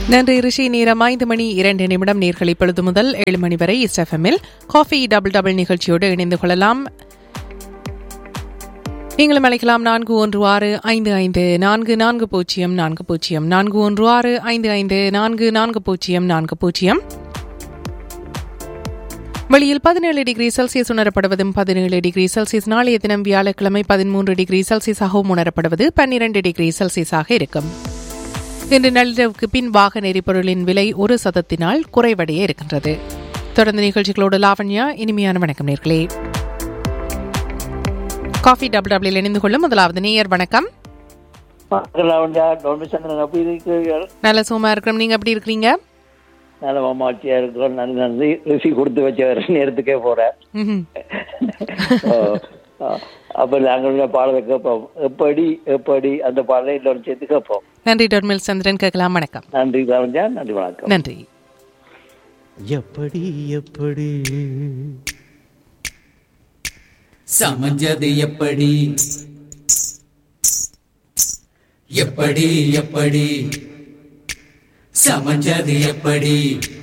நன்றி ரிஷி நேரம் ஐந்து மணி இரண்டு நிமிடம் நேர்கள் இப்பொழுது முதல் ஏழு மணி வரை இஸ்எஃப்எம்மில் காஃபி டபுள் டபுள் நிகழ்ச்சியோடு இணைந்து கொள்ளலாம் நீங்களும் அழைக்கலாம் நான்கு ஒன்று ஆறு ஐந்து ஐந்து நான்கு நான்கு பூஜ்ஜியம் நான்கு பூஜ்ஜியம் நான்கு ஒன்று ஆறு ஐந்து ஐந்து நான்கு நான்கு பூஜ்ஜியம் நான்கு பூஜ்ஜியம் வெளியில் பதினேழு டிகிரி செல்சியஸ் உணரப்படுவதும் பதினேழு டிகிரி செல்சியஸ் நாளைய தினம் வியாழக்கிழமை பதிமூன்று டிகிரி செல்சியஸாகவும் உணரப்படுவது பன்னிரண்டு டிகிரி செல்சியஸாக இருக்கும் இன்று நள்ளிரவுக்கு பின் வாகன எரிபொருளின் விலை ஒரு சதத்தினால் குறைவடைய இருக்கின்றது தொடர்ந்து நிகழ்ச்சிகளோடு லாவண்யா இனிமையான வணக்கம் நேர்களே காஃபி டபுள் டபுளில் இணைந்து கொள்ளும் முதலாவது நேயர் வணக்கம் லாவண்யா டொமிசந்திரன் எப்படி இருக்கிறீர்கள் நல்ல சுகமா இருக்கிறோம் நீங்க எப்படி இருக்கிறீங்க நல்ல மாமாச்சியா இருக்கிறோம் நல்ல நன்றி ரிசி கொடுத்து வச்ச நேரத்துக்கே போறேன் ம்ஹும். ஓ, ஆ, அப்ப நாங்கள் பாடலை கேட்போம் எப்படி எப்படி அந்த பாடலை இன்னொரு சேர்த்து கேட்போம் நன்றி டொர்மில் சந்திரன் கேட்கலாம் வணக்கம் நன்றி லாவண்யா நன்றி வணக்கம் நன்றி எப்படி எப்படி சமைஞ்சது எப்படி எப்படி எப்படி சமைஞ்சது எப்படி